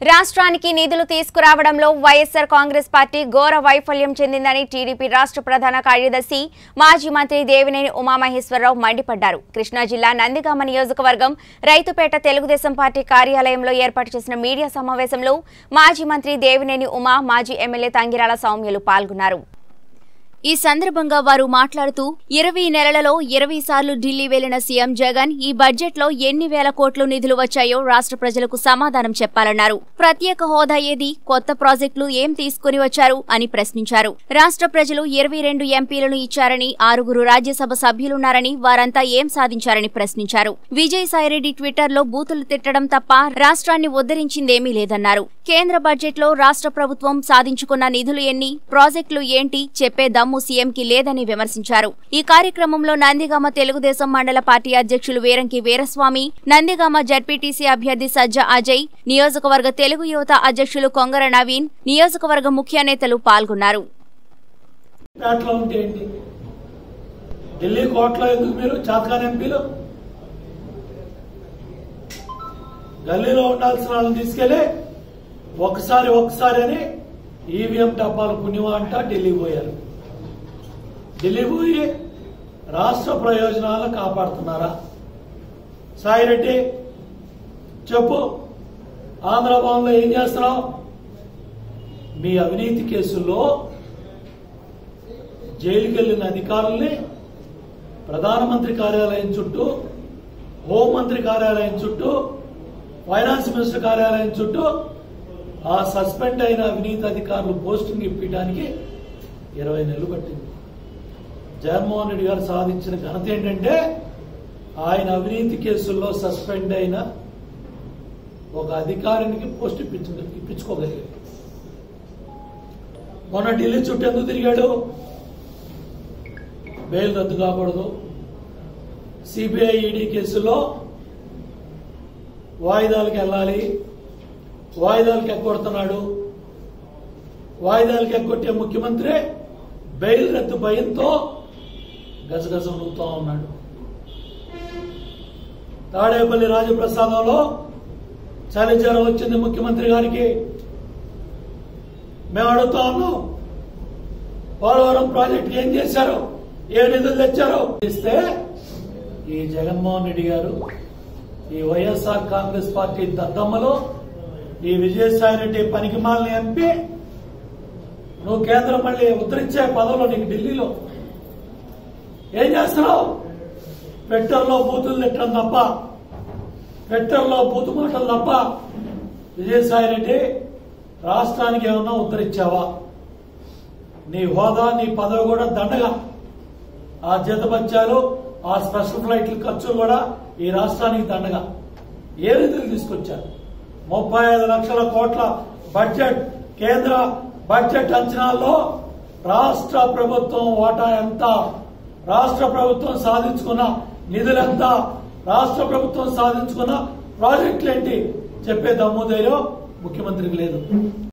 రాష్ట్రానికి నిధులు తీసుకురావడంలో వైఎస్సార్ కాంగ్రెస్ పార్టీ ఘోర వైఫల్యం చెందిందని టీడీపీ రాష్ట్ర ప్రధాన కార్యదర్శి మాజీ మంత్రి దేవినేని ఉమామహేశ్వరరావు మండిపడ్డారు కృష్ణా జిల్లా నందిగామ నియోజకవర్గం రైతుపేట తెలుగుదేశం పార్టీ కార్యాలయంలో ఏర్పాటు చేసిన మీడియా సమావేశంలో మాజీ మంత్రి దేవినేని ఉమా మాజీ ఎమ్మెల్యే తంగిరాల సౌమ్యులు పాల్గొన్నారు ఈ సందర్భంగా వారు మాట్లాడుతూ ఇరవై నెలలలో ఇరవై సార్లు ఢిల్లీ వెళ్లిన సీఎం జగన్ ఈ బడ్జెట్లో ఎన్ని వేల కోట్లు నిధులు వచ్చాయో రాష్ట్ర ప్రజలకు సమాధానం చెప్పాలన్నారు ప్రత్యేక హోదా ఏది కొత్త ప్రాజెక్టులు ఏం తీసుకుని వచ్చారు అని ప్రశ్నించారు రాష్ట్ర ప్రజలు ఇరవై రెండు ఎంపీలను ఇచ్చారని ఆరుగురు రాజ్యసభ సభ్యులున్నారని వారంతా ఏం సాధించారని ప్రశ్నించారు విజయసాయిరెడ్డి ట్విట్టర్లో బూతులు తిట్టడం తప్ప రాష్ట్రాన్ని ఉద్ధరించిందేమీ లేదన్నారు కేంద్ర బడ్జెట్లో రాష్ట్ర ప్రభుత్వం సాధించుకున్న నిధులు ఎన్ని ప్రాజెక్టులు ఏంటి చెప్పే దమ్ము సీఎంకి లేదని విమర్శించారు ఈ కార్యక్రమంలో నందిగామ తెలుగుదేశం మండల పార్టీ అధ్యక్షులు వీరంకి వీరస్వామి నందిగామ జడ్పీటీసీ అభ్యర్థి సజ్జ అజయ్ నియోజకవర్గ తెలుగు యువత అధ్యక్షులు కొంగర నవీన్ నియోజకవర్గ ముఖ్య నేతలు పాల్గొన్నారు పేటలో ఉంటే ఏంటి ఢిల్లీ కోటలో ఎందుకు మీరు చాతకాని ఎంపీలు గల్లీలో ఉండాల్సిన వాళ్ళని తీసుకెళ్లి ఒకసారి ఒకసారి అని ఈవీఎం డబ్బాలు పుణ్యమా అంట ఢిల్లీ పోయారు ఢిల్లీ పోయి రాష్ట్ర ప్రయోజనాలను కాపాడుతున్నారా సాయిరెడ్డి చెప్పు ఆంధ్రభవన్లో ఏం చేస్తున్నావు మీ అవినీతి కేసుల్లో జైలుకి వెళ్లిన అధికారుల్ని ప్రధానమంత్రి కార్యాలయం చుట్టూ హోంమంత్రి కార్యాలయం చుట్టూ ఫైనాన్స్ మినిస్టర్ కార్యాలయం చుట్టూ ఆ సస్పెండ్ అయిన అవినీతి అధికారులు పోస్టింగ్ ఇప్పించడానికి ఇరవై నెలలు పట్టింది జగన్మోహన్ రెడ్డి గారు సాధించిన ఘనత ఏంటంటే ఆయన అవినీతి కేసుల్లో సస్పెండ్ అయిన ఒక అధికారికి పోస్ట్ ఇప్పించ ఇప్పించుకోగలిగారు మొన్న ఢిల్లీ చుట్టూ ఎందుకు తిరిగాడు బెయిల్ రద్దు కాకూడదు సిబిఐ ఈడీ కేసుల్లో వాయిదాలకు వెళ్ళాలి వాయిదాలకు ఎగ్గొడుతున్నాడు వాయిదాలకు ఎగ్గొట్టే ముఖ్యమంత్రి బెయిల్ రద్దు భయంతో గజగజ నూగుతూ ఉన్నాడు తాడేపల్లి రాజప్రసాదంలో చలి జ్వరం వచ్చింది ముఖ్యమంత్రి గారికి మేము అడుగుతా ఉన్నాం పోలవరం ప్రాజెక్ట్ ఏం చేశారు ఏ నిధులు తెచ్చారు ఇస్తే ఈ జగన్మోహన్ రెడ్డి గారు ఈ వైఎస్ఆర్ కాంగ్రెస్ పార్టీ దద్దమ్మలో ఈ విజయసాయి రెడ్డి పనికి మాలని ఎంపీ నువ్వు కేంద్రం మళ్ళీ ఉత్తరించే పదవిలో నీకు ఢిల్లీలో ఏం చేస్తున్నావు ట్విట్టర్లో బూతులు తిట్టడం తప్ప ట్విట్టర్లో బూతు మాటలు తప్ప విజయసాయి రెడ్డి రాష్ట్రానికి ఏమన్నా ఉత్తరించావా నీ హోదా నీ పదవి కూడా దండగా ఆ జీతబత్యాలు ఆ స్పెషల్ ఫ్లైట్ల ఖర్చులు కూడా ఈ రాష్ట్రానికి దండగా ఏ రీతికి తీసుకొచ్చారు ముప్పై ఐదు లక్షల కోట్ల బడ్జెట్ కేంద్ర బడ్జెట్ అంచనాల్లో రాష్ట్ర ప్రభుత్వం వాటా ఎంత రాష్ట్ర ప్రభుత్వం సాధించుకున్న నిధులెంత రాష్ట్ర ప్రభుత్వం సాధించుకున్న ప్రాజెక్టులు ఏంటి చెప్పే దమ్ము ధైర్యం ముఖ్యమంత్రికి లేదు